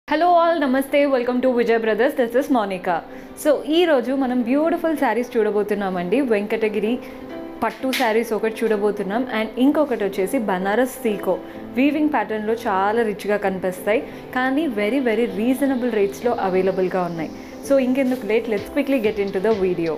hello all namaste welcome to Vijay brothers this is Monica so ఈరోజు మనం beautiful saris చూడబోతున్నామండి Venkatagiri పట్టు శారీస్ ఒకటి చూడబోతున్నాం అండ్ ఇంకొకటి వచ్చేసి బనారస్ సీకో వీవింగ్ ప్యాటర్న్లో చాలా రిచ్గా కనిపిస్తాయి కానీ వెరీ వెరీ రీజనబుల్ రేట్స్లో అవైలబుల్గా ఉన్నాయి సో ఇంకెందుకు late let's quickly get into the video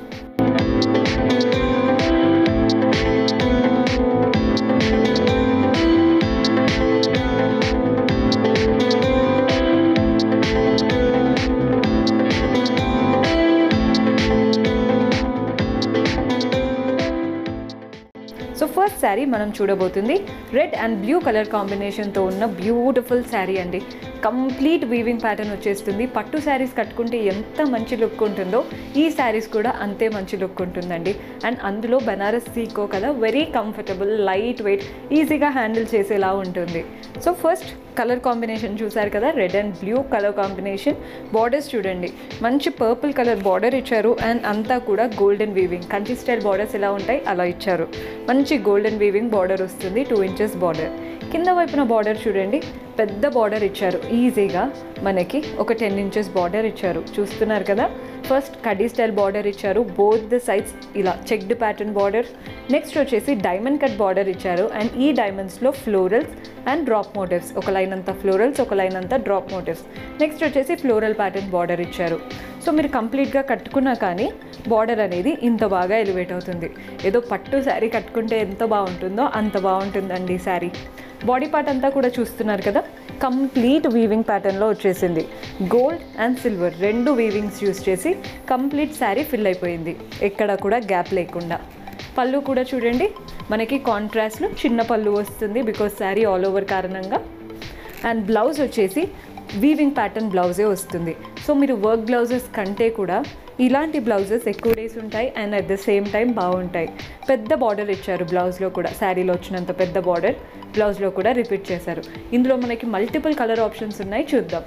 so first sari మనం చూడబోతుంది రెడ్ అండ్ బ్లూ కలర్ కాంబినేషన్తో ఉన్న బ్యూటిఫుల్ శారీ అండి కంప్లీట్ వీవింగ్ ప్యాటర్న్ వచ్చేస్తుంది పట్టు శారీస్ కట్టుకుంటే ఎంత మంచి లుక్ ఉంటుందో ఈ శారీస్ కూడా అంతే మంచి లుక్ ఉంటుందండి అండ్ అందులో బనారస్ సీకో కదా వెరీ కంఫర్టబుల్ లైట్ వెయిట్ ఈజీగా హ్యాండిల్ చేసేలా ఉంటుంది సో ఫస్ట్ కలర్ కాంబినేషన్ చూసారు కదా red and blue colour combination borders చూడండి మంచి పర్పుల్ కలర్ బార్డర్ ఇచ్చారు అండ్ అంతా కూడా golden weaving Kanchi style borders ఎలా ఉంటాయి అలా ఇచ్చారు మంచి గోల్డెన్ వీవింగ్ బార్డర్ వస్తుంది టూ ఇంచెస్ బార్డర్ కింద వైపున బార్డర్ చూడండి పెద్ద బార్డర్ ఇచ్చారు ఈజీగా మనకి ఒక టెన్ ఇంచెస్ బార్డర్ ఇచ్చారు చూస్తున్నారు కదా ఫస్ట్ కడీ స్టైల్ బార్డర్ ఇచ్చారు బోత్ ద సైడ్స్ ఇలా చెక్డ్ ప్యాటర్న్ బార్డర్ నెక్స్ట్ వచ్చేసి డైమండ్ కట్ బార్డర్ ఇచ్చారు అండ్ ఈ డైమండ్స్లో ఫ్లోరల్స్ అండ్ డ్రాప్ మోటివ్స్ ఒక లైన్ అంతా ఫ్లోరల్స్ ఒక లైన్ అంతా డ్రాప్ మోటివ్స్ నెక్స్ట్ వచ్చేసి ఫ్లోరల్ ప్యాటర్న్ బార్డర్ ఇచ్చారు సో మీరు కంప్లీట్గా కట్టుకున్నా కానీ బార్డర్ అనేది ఇంత బాగా ఎలివేట్ అవుతుంది ఏదో పట్టు శారీ కట్టుకుంటే ఎంత బాగుంటుందో అంత బాగుంటుందండి ఈ శారీ బాడీ పార్ట్ అంతా కూడా చూస్తున్నారు కదా కంప్లీట్ వీవింగ్ ప్యాటర్న్లో వచ్చేసింది గోల్డ్ అండ్ సిల్వర్ రెండు వీవింగ్స్ యూస్ చేసి కంప్లీట్ శారీ ఫిల్ అయిపోయింది ఎక్కడ కూడా గ్యాప్ లేకుండా పళ్ళు కూడా చూడండి మనకి కాంట్రాస్ట్లో చిన్న పళ్ళు వస్తుంది బికాస్ శారీ ఆల్ ఓవర్ కారణంగా అండ్ బ్లౌజ్ వచ్చేసి వీవింగ్ ప్యాటర్న్ బ్లౌజే వస్తుంది సో మీరు వర్క్ బ్లౌజెస్ కంటే కూడా ఇలాంటి బ్లౌజెస్ ఎక్కువ డేస్ ఉంటాయి and at the same time బాగుంటాయి పెద్ద బార్డర్ ఇచ్చారు బ్లౌజ్లో కూడా శారీలో వచ్చినంత పెద్ద బార్డర్ బ్లౌజ్లో కూడా రిపీట్ చేశారు ఇందులో మనకి మల్టిపుల్ కలర్ ఆప్షన్స్ ఉన్నాయి చూద్దాం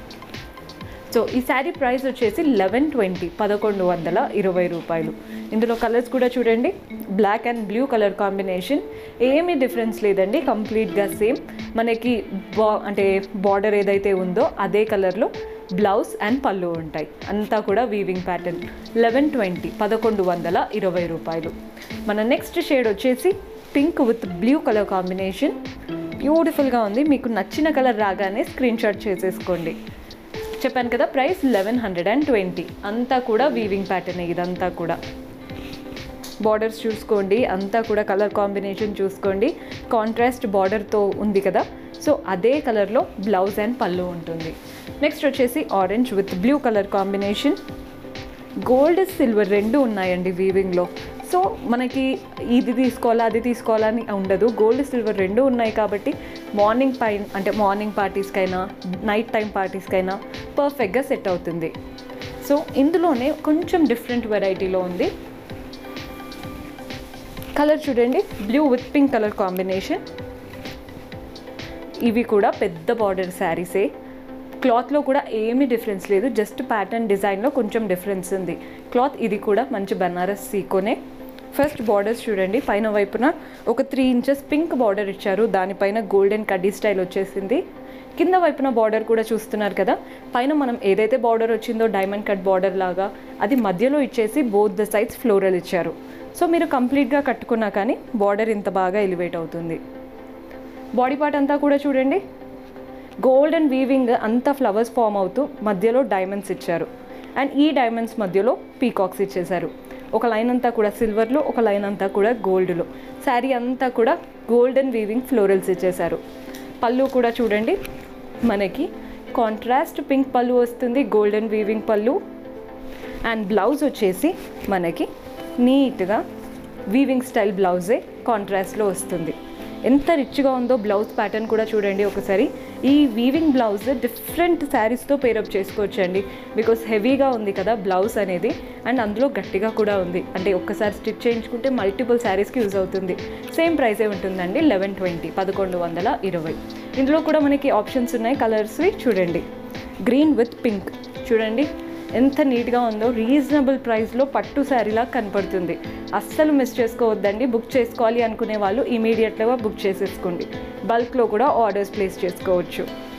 సో ఈ శారీ ప్రైస్ వచ్చేసి లెవెన్ ట్వంటీ పదకొండు వందల ఇరవై రూపాయలు ఇందులో కలర్స్ కూడా చూడండి black and blue colour combination ఏమీ డిఫరెన్స్ లేదండి కంప్లీట్గా సేమ్ మనకి బా అంటే బార్డర్ ఏదైతే ఉందో అదే కలర్లో బ్లౌజ్ అండ్ పళ్ళు ఉంటాయి అంతా కూడా వీవింగ్ ప్యాటర్న్ లెవెన్ ట్వంటీ పదకొండు వందల ఇరవై రూపాయలు మన నెక్స్ట్ షేడ్ వచ్చేసి pink with blue colour combination బ్యూటిఫుల్గా ఉంది మీకు నచ్చిన కలర్ రాగానే స్క్రీన్ షాట్ చేసేసుకోండి చెప్పాను కదా price eleven hundred and twenty అంతా కూడా వీవింగ్ ప్యాటర్న్ ఇదంతా కూడా బార్డర్స్ చూసుకోండి అంతా కూడా కలర్ కాంబినేషన్ చూసుకోండి కాంట్రాస్ట్ బార్డర్తో ఉంది కదా సో అదే కలర్లో బ్లౌజ్ అండ్ పళ్ళు ఉంటుంది నెక్స్ట్ వచ్చేసి orange with blue colour combination gold silver రెండు ఉన్నాయండి వీవింగ్లో సో మనకి ఇది తీసుకోవాలా అది తీసుకోవాలని ఉండదు గోల్డ్ సిల్వర్ రెండు ఉన్నాయి కాబట్టి మార్నింగ్ పైన అంటే మార్నింగ్ పార్టీస్కైనా నైట్ టైం పార్టీస్కైనా పర్ఫెక్ట్గా సెట్ అవుతుంది సో ఇందులోనే కొంచెం డిఫరెంట్ వెరైటీలో ఉంది కలర్ చూడండి blue with pink colour combination ఇవి కూడా పెద్ద బార్డర్ శారీసే క్లాత్లో కూడా ఏమీ డిఫరెన్స్ లేదు జస్ట్ ప్యాటర్న్ డిజైన్లో కొంచెం డిఫరెన్స్ ఉంది క్లాత్ ఇది కూడా మంచి బనారస్ సీకోనే ఫస్ట్ బార్డర్స్ చూడండి పైన వైపున ఒక త్రీ ఇంచెస్ పింక్ బార్డర్ ఇచ్చారు దానిపైన గోల్డెన్ కడ్డీ స్టైల్ వచ్చేసింది కింద వైపున బార్డర్ కూడా చూస్తున్నారు కదా పైన మనం ఏదైతే బార్డర్ వచ్చిందో డైమండ్ కట్ బార్డర్ లాగా అది మధ్యలో ఇచ్చేసి బోత్ ద సైడ్స్ ఫ్లోరల్ ఇచ్చారు సో మీరు కంప్లీట్గా కట్టుకున్నా కానీ బార్డర్ ఇంత బాగా ఎలివేట్ అవుతుంది బాడీ పార్ట్ అంతా కూడా చూడండి గోల్డెన్ వీవింగ్ అంతా ఫ్లవర్స్ ఫామ్ అవుతూ మధ్యలో డైమండ్స్ ఇచ్చారు అండ్ ఈ డైమండ్స్ మధ్యలో పీకాక్స్ ఇచ్చేశారు ఒక లైన్ అంతా కూడా సిల్వర్లో ఒక లైన్ అంతా కూడా గోల్డ్లో శారీ అంతా కూడా గోల్డెన్ వీవింగ్ ఫ్లోరల్స్ ఇచ్చేశారు పళ్ళు కూడా చూడండి మనకి కాంట్రాస్ట్ పింక్ పళ్ళు వస్తుంది గోల్డెన్ వీవింగ్ పళ్ళు అండ్ బ్లౌజ్ వచ్చేసి మనకి నీట్గా వీవింగ్ స్టైల్ బ్లౌజే కాంట్రాస్ట్లో వస్తుంది ఎంత రిచ్గా ఉందో బ్లౌజ్ ప్యాటర్న్ కూడా చూడండి ఒకసారి ఈ వీవింగ్ బ్లౌజ్ డిఫరెంట్ శారీస్తో పేరప్ చేసుకోవచ్చు అండి బికాస్ హెవీగా ఉంది కదా బ్లౌజ్ అనేది అండ్ అందులో గట్టిగా కూడా ఉంది అంటే ఒక్కసారి స్టిచ్ చేయించుకుంటే మల్టిపుల్ శారీస్కి యూజ్ అవుతుంది సేమ్ ప్రైసే ఉంటుందండి లెవెన్ ట్వంటీ పదకొండు వందల ఇరవై ఇందులో కూడా మనకి ఆప్షన్స్ ఉన్నాయి కలర్స్వి చూడండి గ్రీన్ విత్ పింక్ చూడండి ఎంత నీట్గా ఉందో రీజనబుల్ ప్రైస్లో పట్టు శారీలా కనపడుతుంది అస్సలు మిస్ చేసుకోవద్దండి బుక్ చేసుకోవాలి అనుకునే వాళ్ళు ఇమీడియట్గా బుక్ చేసేసుకోండి బల్క్లో కూడా ఆర్డర్స్ ప్లేస్ చేసుకోవచ్చు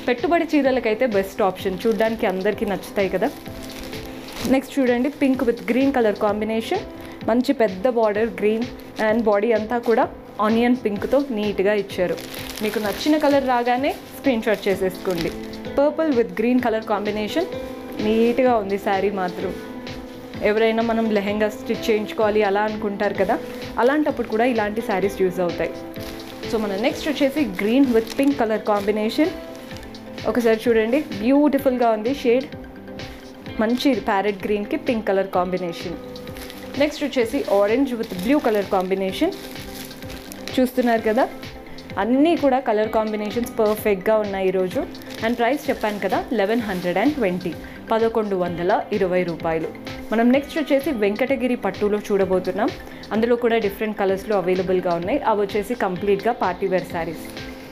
పెట్టుబడి చీరలకైతే బెస్ట్ ఆప్షన్ చూడ్డానికి అందరికీ నచ్చుతాయి కదా నెక్స్ట్ చూడండి pink with green colour combination మంచి పెద్ద బార్డర్ గ్రీన్ అండ్ బాడీ అంతా కూడా ఆనియన్ పింక్తో నీట్గా ఇచ్చారు మీకు నచ్చిన కలర్ రాగానే స్క్రీన్ షాట్ చేసేసుకోండి purple with green colour combination నీట్గా ఉంది శారీ మాత్రం ఎవరైనా మనం లెహెంగా స్టిచ్ చేయించుకోవాలి అలా అనుకుంటారు కదా అలాంటప్పుడు కూడా ఇలాంటి శారీస్ యూజ్ అవుతాయి సో మన నెక్స్ట్ వచ్చేసి green with pink colour combination ఒకసారి చూడండి బ్యూటిఫుల్గా ఉంది షేడ్ మంచి ప్యారెట్ గ్రీన్కి పింక్ కలర్ కాంబినేషన్ నెక్స్ట్ వచ్చేసి orange with blue colour combination చూస్తున్నారు కదా అన్నీ కూడా కలర్ కాంబినేషన్స్ పర్ఫెక్ట్గా ఉన్నాయి ఈరోజు అండ్ ప్రైస్ చెప్పాను కదా లెవెన్ హండ్రెడ్ అండ్ ట్వంటీ పదకొండు వందల ఇరవై రూపాయలు మనం నెక్స్ట్ వచ్చేసి వెంకటగిరి పట్టులో చూడబోతున్నాం అందులో కూడా డిఫరెంట్ కలర్స్లో అవైలబుల్గా ఉన్నాయి అవి వచ్చేసి కంప్లీట్గా పార్టీ వేర్ శారీస్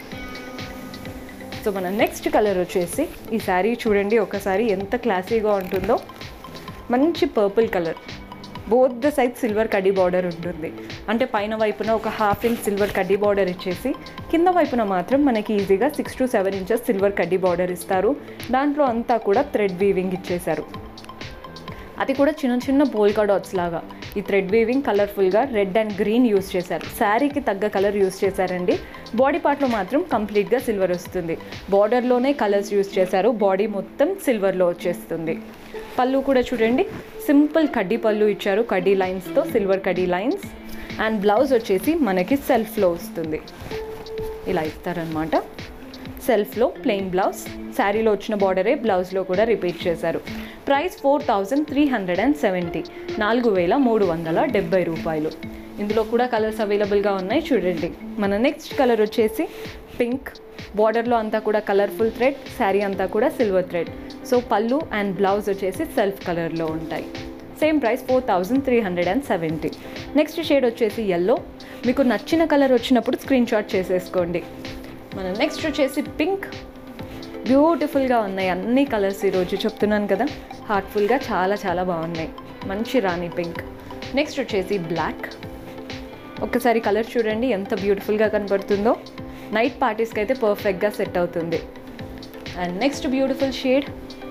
సో మన నెక్స్ట్ కలర్ వచ్చేసి ఈ శారీ చూడండి ఒకసారి ఎంత క్లాసీగా ఉంటుందో మంచి purple colour both the side silver కడ్డీ బార్డర్ ఉంటుంది అంటే పైన వైపున ఒక హాఫ్ ఇంచ్ సిల్వర్ కడ్డీ బార్డర్ ఇచ్చేసి కింద వైపున మాత్రం మనకి ఈజీగా six to seven inches silver కడ్డీ బార్డర్ ఇస్తారు దాంట్లో అంతా కూడా థ్రెడ్ వీవింగ్ ఇచ్చేశారు అది కూడా చిన్న చిన్న పోల్కా డాట్స్ లాగా ఈ థ్రెడ్ వీవింగ్ కలర్ఫుల్గా రెడ్ అండ్ గ్రీన్ యూస్ చేశారు శారీకి తగ్గ కలర్ యూస్ చేశారండి బాడీ పార్ట్లో మాత్రం కంప్లీట్గా సిల్వర్ వస్తుంది బార్డర్లోనే కలర్స్ యూస్ చేశారు బాడీ మొత్తం సిల్వర్లో వచ్చేస్తుంది పళ్ళు కూడా చూడండి సింపుల్ కడ్డీ పళ్ళు ఇచ్చారు కడ్డీ లైన్స్తో సిల్వర్ కడ్డీ లైన్స్ అండ్ బ్లౌజ్ వచ్చేసి మనకి సెల్ఫ్లో వస్తుంది ఇలా ఇస్తారనమాట సెల్ఫ్లో ప్లెయిన్ బ్లౌజ్ శారీలో వచ్చిన బార్డరే బ్లౌజ్లో కూడా రిపీట్ చేశారు price four thousand three hundred and seventy నాలుగు వేల మూడు వందల డెబ్బై రూపాయలు ఇందులో కూడా కలర్స్ అవైలబుల్గా ఉన్నాయి చూడండి మన నెక్స్ట్ కలర్ వచ్చేసి పింక్ బార్డర్లో అంతా కూడా కలర్ఫుల్ థ్రెడ్ శారీ అంతా కూడా సిల్వర్ థ్రెడ్ సో పళ్ళు అండ్ బ్లౌజ్ వచ్చేసి సెల్ఫ్ కలర్లో ఉంటాయి same price four thousand three hundred and seventy next shade వచ్చేసి ఎల్లో మీకు నచ్చిన కలర్ వచ్చినప్పుడు స్క్రీన్ షాట్ చేసేసుకోండి మన నెక్స్ట్ వచ్చేసి పింక్ బ్యూటిఫుల్గా ఉన్నాయి అన్ని కలర్స్ ఈరోజు చెప్తున్నాను కదా హార్ట్ఫుల్గా చాలా చాలా బాగున్నాయి మంచి రాణి పింక్ నెక్స్ట్ వచ్చేసి బ్లాక్ ఒక్కసారి కలర్ చూడండి ఎంత బ్యూటిఫుల్గా కనబడుతుందో నైట్ పార్టీస్కి అయితే పర్ఫెక్ట్గా సెట్ అవుతుంది and next beautiful shade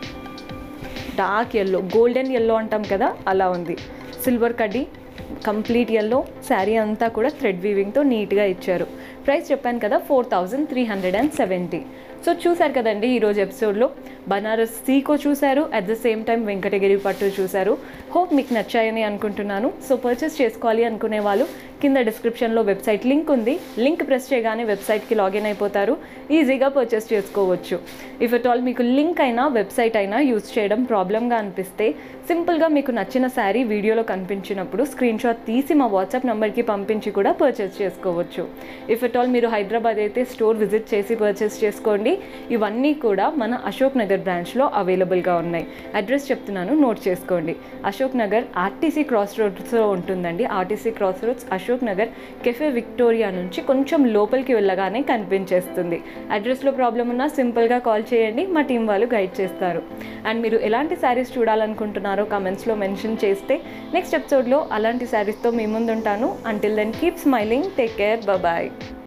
dark yellow golden yellow అంటాం కదా అలా ఉంది సిల్వర్ కడ్డీ కంప్లీట్ ఎల్లో శారీ అంతా కూడా థ్రెడ్ వీవింగ్తో నీట్గా ఇచ్చారు ప్రైస్ చెప్పాను కదా four thousand three hundred and seventy so చూసారు కదండి ఈరోజు ఎపిసోడ్లో బనారస్ సీకో చూశారు at the same time Venkatagiri పట్టు చూశారు హోప్ మీకు నచ్చాయని అనుకుంటున్నాను సో పర్చేస్ చేసుకోవాలి అనుకునే వాళ్ళు కింద డిస్క్రిప్షన్లో వెబ్సైట్ లింక్ ఉంది లింక్ ప్రెస్ చేయగానే వెబ్సైట్కి లాగిన్ అయిపోతారు ఈజీగా పర్చేస్ చేసుకోవచ్చు ఇఫ్ ఎట్ ఆల్ మీకు లింక్ అయినా వెబ్సైట్ అయినా యూజ్ చేయడం ప్రాబ్లమ్గా అనిపిస్తే సింపుల్గా మీకు నచ్చిన శారీ వీడియోలో కనిపించినప్పుడు స్క్రీన్ షాట్ తీసి మా వాట్సాప్ నెంబర్కి పంపించి కూడా పర్చేస్ చేసుకోవచ్చు ఇఫ్ ఎట్ ఆల్ మీరు హైదరాబాద్ అయితే స్టోర్ విజిట్ చేసి పర్చేస్ చేసుకోండి ఇవన్నీ కూడా మన అశోక్ నగర్ బ్రాంచ్లో అవైలబుల్గా ఉన్నాయి అడ్రస్ చెప్తున్నాను నోట్ చేసుకోండి అశోక్ నగర్ ఆర్టీసీ క్రాస్ రోడ్స్లో ఉంటుందండి RTC cross roads Ashok Nagar cafe Victoria నుంచి కొంచెం లోపలికి వెళ్ళగానే కనిపించేస్తుంది అడ్రస్లో ప్రాబ్లం ఉన్నా సింపుల్గా కాల్ చేయండి మా టీం వాళ్ళు గైడ్ చేస్తారు అండ్ మీరు ఎలాంటి శారీస్ చూడాలనుకుంటున్నారో కమెంట్స్లో మెన్షన్ చేస్తే నెక్స్ట్ ఎపిసోడ్లో అలాంటి శారీస్తో మీ ముందు ఉంటాను until then keep smiling take care bye